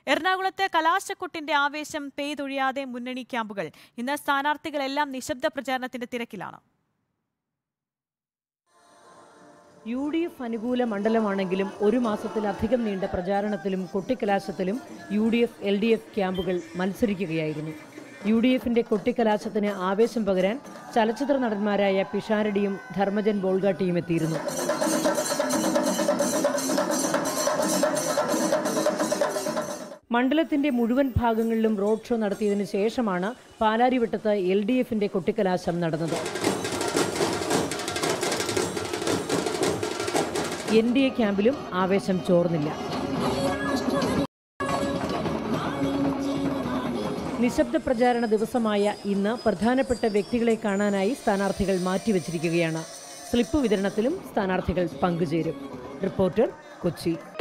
എറണാകുളത്ത് കലാശക്കൊട്ടിന്റെ ആവേശം പെയ്തൊഴിയാതെ മുന്നണി ക്യാമ്പുകൾ ഇന്ന് സ്ഥാനാർത്ഥികളെല്ലാം നിശബ്ദ പ്രചാരണത്തിന്റെ തിരക്കിലാണ് യു ഡി എഫ് അനുകൂല മണ്ഡലമാണെങ്കിലും ഒരു മാസത്തിലധികം നീണ്ട പ്രചാരണത്തിലും കൊട്ടിക്കലാശത്തിലും U D F L D F ക്യാമ്പുകൾ മത്സരിക്കുകയായിരുന്നു യു ഡി എഫിന്റെ കൊട്ടിക്കലാശത്തിന് ആവേശം പകരാൻ ചലച്ചിത്ര നടന്മാരായ പിഷാരടിയും ധർമ്മജൻ ബോൾഗാട്ടിയും എത്തിയിരുന്നു മണ്ഡലത്തിന്റെ മുഴുവൻ ഭാഗങ്ങളിലും റോഡ് ഷോ നടത്തിയതിനു ശേഷമാണ് പാലാരിവട്ടത്ത് എൽ ഡി എഫിന്റെ കൊട്ടിക്കലാശം നടന്നത് എൻ ഡി എ ക്യാമ്പിലും ആവേശം ചോർന്നില്ല നിശബ്ദ പ്രചാരണ ദിവസമായ ഇന്ന് പ്രധാനപ്പെട്ട വ്യക്തികളെ കാണാനായി സ്ഥാനാർത്ഥികൾ മാറ്റിവെച്ചിരിക്കുകയാണ് സ്ലിപ്പ് വിതരണത്തിലും സ്ഥാനാർത്ഥികൾ പങ്കുചേരും റിപ്പോർട്ടർ കൊച്ചി